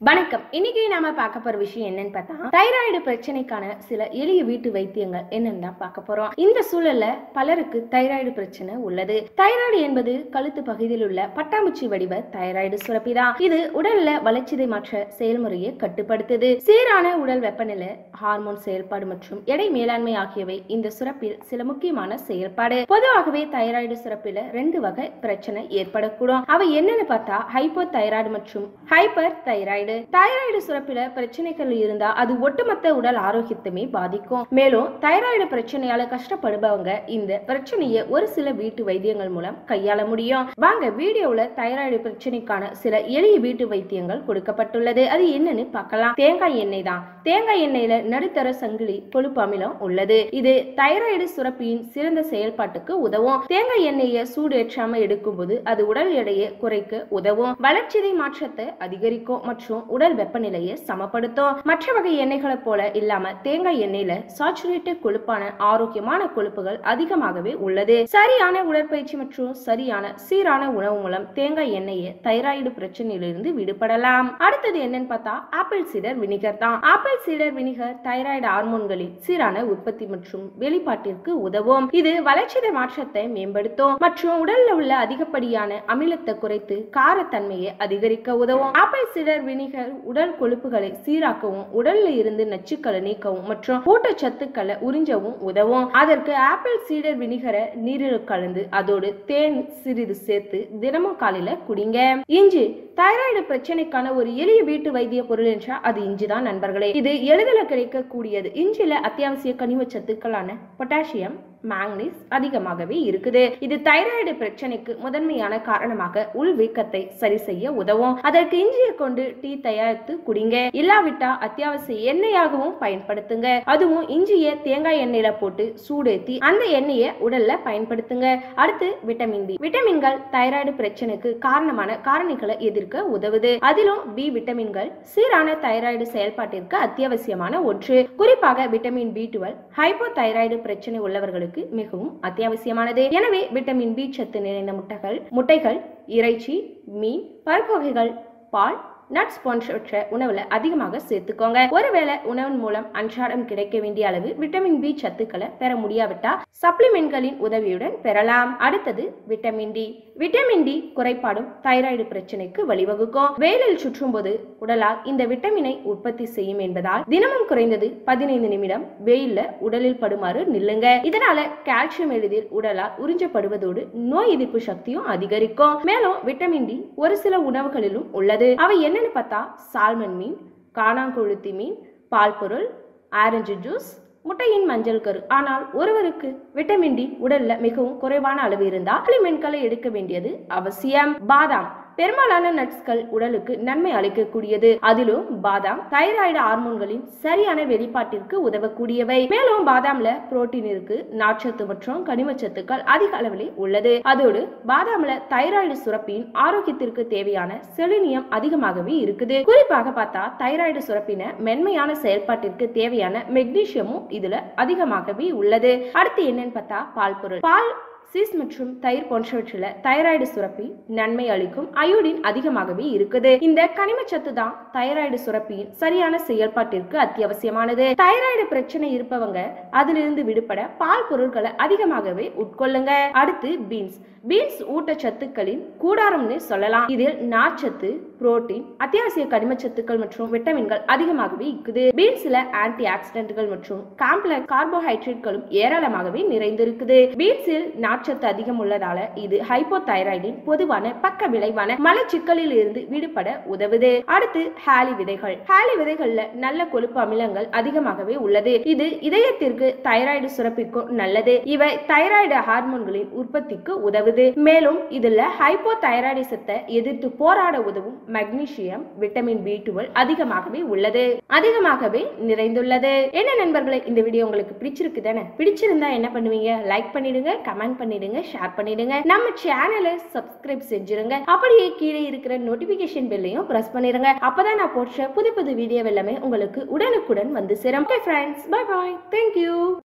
வணக்கம் இன்னைக்கு நாம பார்க்க போற விஷயம் என்னன்னு பார்த்தா தைராய்டு பிரச்சனைக்கான சில எளிய வீட்டு வைத்தியங்கள் என்னன்னு தான் பார்க்க போறோம் இந்த சூழல்ல பலருக்கு தைராய்டு பிரச்சனை உள்ளது தைராய்டு என்பது கழுத்து பகுதியில் உள்ள பட்டாம்பூச்சி வடிவ தைராய்டு சுரப்பி தான் இது உடல்ல வளர்ச்சிதை மாற்ற செயல்முறையை கட்டுப்படுத்துது சீரான உடல் வெப்பநிலை ஹார்மோன் செயல்பாடு மற்றும் எடை மேலாண்மை ஆகியவை இந்த சுரப்பில் சில முக்கியமான செயல்பாடு பொதுவாகவே தைராய்டு சுரப்பில ரெண்டு வகை பிரச்சனை ஏற்படக்கூடும் அவை என்னன்னு பார்த்தா ஹைப்போ தைராய்டு மற்றும் ஹைப்பர் தைராய்டு தைராய்டு சுரப்பில பிரச்சனைகள் இருந்தா அது ஒட்டுமொத்த உடல் ஆரோக்கியத்தையுமே பாதிக்கும் மேலும் தைராய்டு பிரச்சனையால கஷ்டப்படுபவங்க இந்த பிரச்சனையை ஒரு சில வீட்டு வைத்தியங்கள் மூலம் கையாள முடியும் வாங்க வீடியோல தைராய்டு பிரச்சனைக்கான சில எளிய வீட்டு வைத்தியங்கள் கொடுக்கப்பட்டுள்ளது அது என்னன்னு பார்க்கலாம் தேங்காய் எண்ணெய் தான் தேங்காய் எண்ணெயில நடுத்தர சங்கிலி கொழுப்பு அமிலம் உள்ளது இது தைராய்டு சுரப்பியின் சிறந்த செயல்பாட்டுக்கு உதவும் தேங்காய் எண்ணெயை சூடு ஏற்றாம எடுக்கும்போது அது உடல் எடையை குறைக்க உதவும் வளர்ச்சிதை மாற்றத்தை அதிகரிக்கும் மற்றும் உடல் வெப்பநிலையை சமப்படுத்தும் மற்ற வகை எண்ணெய்களை போல இல்லாம தேங்காய் எண்ணெயில சாச்சுரேட்டட் கொழுப்பான ஆரோக்கியமான கொழுப்புகள் அதிகமாகவே உள்ளது சரியான உடற்பயிற்சி மற்றும் சரியான சீரான உணவு மூலம் தேங்காய் எண்ணெயை தைராய்டு பிரச்சனையிலிருந்து விடுபடலாம் அடுத்தது என்னன்னு பார்த்தா ஆப்பிள் சீடர் வினிகர் தான் ஆப்பிள் சீடர் வினிகர் தைராய்டு ஹார்மோன்களின் சீரான உற்பத்தி மற்றும் வெளிப்பாட்டிற்கு உதவும் இது வளர்ச்சிதை மாற்றத்தை மேம்படுத்தும் மற்றும் உடல்ல உள்ள அதிகப்படியான அமிலத்தை குறைத்து காரத்தன்மையை அதிகரிக்க உதவும் ஆப்பிள் சீடர் வினிகர் உடல் கொழுப்புகளை சீராக்கவும் உடல்ல இருந்து நச்சுக்களை நீக்கவும் மற்றும் ஊட்டச்சத்துக்களை உறிஞ்சவும் உதவும் அதற்கு ஆப்பிள் சீடர் வினிகரை நீரில் கலந்து அதோடு தேன் சிறிது சேர்த்து தினமும் காலையில குடிங்க இஞ்சி தைராய்டு பிரச்சனைக்கான ஒரு எளிய வீட்டு வைத்திய பொருள் என்றால் அது இஞ்சி தான் நண்பர்களே இது எளிதில் கிடைக்கக்கூடியது இஞ்சில அத்தியாவசிய கனிம சத்துக்களான பொட்டாசியம் மேங்னீஸ் அதிகமாகவே இருக்குது இது தைராய்டு பிரச்சனைக்கு முதன்மையான காரணமாக உள் வீக்கத்தை சரி செய்ய உதவும் அதற்கு இஞ்சியை கொண்டு டீ தயாரித்து குடிங்க இல்லாவிட்டா அத்தியாவசிய எண்ணெயாகவும் பயன்படுத்துங்க அதுவும் இஞ்சியை தேங்காய் எண்ணெயில போட்டு சூடேத்தி அந்த எண்ணெயை உடல்ல பயன்படுத்துங்க அடுத்து விட்டமின் பி விட்டமின்கள் தைராய்டு பிரச்சனைக்கு காரணமான காரணிகளை எதிர்க்க உதவுது அதிலும் பி விட்டமின்கள் சீரான தைராய்டு செயல்பாட்டிற்கு அத்தியாவசியமான ஒன்று குறிப்பாக vitamin B twelve hypothyroid பிரச்சனை உள்ளவர்களுக்கு மிகவும் அத்தியாவசியமானது எனவே விட்டமின் பி சத்து நிறைந்த முட்டைகள் முட்டைகள் இறைச்சி மீன் பருப்பு வகைகள் பால் நட்ஸ் போன்றவற்றை உணவுல அதிகமாக சேர்த்துக்கோங்க ஒருவேளை உணவின் மூலம் அன்றாடம் கிடைக்க வேண்டிய அளவு விட்டமின் பி சத்துக்களை பெற முடியாவிட்டா சப்ளிமெண்ட்களின் உதவியுடன் பெறலாம் அடுத்தது விட்டமின் டி விட்டமின் டி குறைபாடும் தைராய்டு பிரச்சனைக்கு வழிவகுக்கும் வெயிலில் சுற்றும் போது உடலால் இந்த விட்டமினை உற்பத்தி செய்யும் என்பதால் தினமும் குறைந்தது பதினைந்து நிமிடம் வெயில்ல உடலில் படுமாறு நில்லுங்க இதனால கால்சியம் எளிதில் உடலால் உறிஞ்சப்படுவதோடு நோய் எதிர்ப்பு சக்தியும் அதிகரிக்கும் மேலும் விட்டமின் டி ஒரு சில உணவுகளிலும் உள்ளது அவை என்னன்னு பார்த்தா சால்மன் மீன் காணாங்கொழுத்தி மீன் பால் பொருள் ஆரஞ்சு ஜூஸ் முட்டையின் மஞ்சள் கரு ஆனால் ஒருவருக்கு விட்டமின் டி உடல்ல மிகவும் குறைவான அளவு இருந்தால் சப்ளிமெண்ட்களை எடுக்க வேண்டியது அவசியம் பாதாம் பெரும்பாலான நட்ஸ்கள் உடலுக்கு நன்மை அளிக்கக்கூடியது அதிலும் பாதாம் தைராய்டு ஹார்மோன்களின் சரியான வெளிப்பாட்டிற்கு உதவக்கூடியவை மேலும் பாதாம்ல புரோட்டீன் இருக்கு நார்ச்சத்து மற்றும் கனிமச்சத்துக்கள் அதிக அளவில் உள்ளது அதோடு பாதாம்ல தைராய்டு சுரப்பியின் ஆரோக்கியத்திற்கு தேவையான செலினியம் அதிகமாகவே இருக்குது குறிப்பாக பார்த்தா தைராய்டு சுரப்பின மென்மையான செயல்பாட்டிற்கு தேவையான மெக்னீசியமும் இதுல அதிகமாகவே உள்ளது அடுத்து என்னன்னு பார்த்தா பால் பொருள் பால் சீஸ் மற்றும் தயிர் போன்றவற்றில் தைராய்டு சுரப்பி நன்மை அளிக்கும் அயோடின் அதிகமாகவே இருக்குது இந்த கனிமச்சத்து தான் தைராய்டு சுரப்பியின் சரியான செயல்பாட்டிற்கு அத்தியாவசியமானது தைராய்டு பிரச்சனை இருப்பவங்க அதிலிருந்து விடுபட பால் பொருட்களை அதிகமாகவே உட்கொள்ளுங்க அடுத்து பீன்ஸ் பீன்ஸ் ஊட்டச்சத்துக்களின் கூடாரம்னு சொல்லலாம் இதில் நார்ச்சத்து புரோட்டீன் அத்தியாவசிய கனிமச்சத்துக்கள் மற்றும் விட்டமின்கள் அதிகமாகவே இருக்குது பீன்ஸ்ல ஆன்டி ஆக்சிடென்ட்கள் மற்றும் காம்ப்ளெக்ஸ் கார்போஹைட்ரேட்களும் ஏராளமாகவே நிறைந்திருக்குது பீன்ஸில் நார்ச்சத்து அதிகம் உள்ளதால இது ஹைப்போ தைராய்டின் பொதுவான பக்க விளைவான மலச்சிக்கலில் இருந்து விடுபட உதவுது அடுத்து ஹாலி விதைகள் ஹாலி விதைகள்ல நல்ல கொழுப்பு அமிலங்கள் அதிகமாகவே உள்ளது இது இதயத்திற்கு தைராய்டு சுரப்பிக்கும் நல்லது இவை தைராய்டு ஹார்மோன்களின் உற்பத்திக்கு உதவுது மேலும் இதுல ஹைப்போ தைராய்டிசத்தை எதிர்த்து போராட உதவும் மக்னீசியம் விட்டமின் பி டுவெல் அதிகமாகவே உள்ளது அதிகமாகவே நிறைந்துள்ளது என்ன நண்பர்களே இந்த வீடியோ உங்களுக்கு பிடிச்சிருக்கு தானே பிடிச்சிருந்தா என்ன பண்ணுவீங்க லைக் பண்ணிடுங்க கமெண்ட் பண்ணிடுங்க ஷேர் பண்ணிடுங்க நம்ம சேனலை சப்ஸ்கிரைப் செஞ்சிருங்க அப்படியே கீழே இருக்கிற நோட்டிபிகேஷன் பெல்லையும் பிரஸ் பண்ணிடுங்க அப்பதான் நான் போடுற புது புது வீடியோ எல்லாமே உங்களுக்கு உடனுக்குடன் வந்து சேரும் okay friends bye bye thank you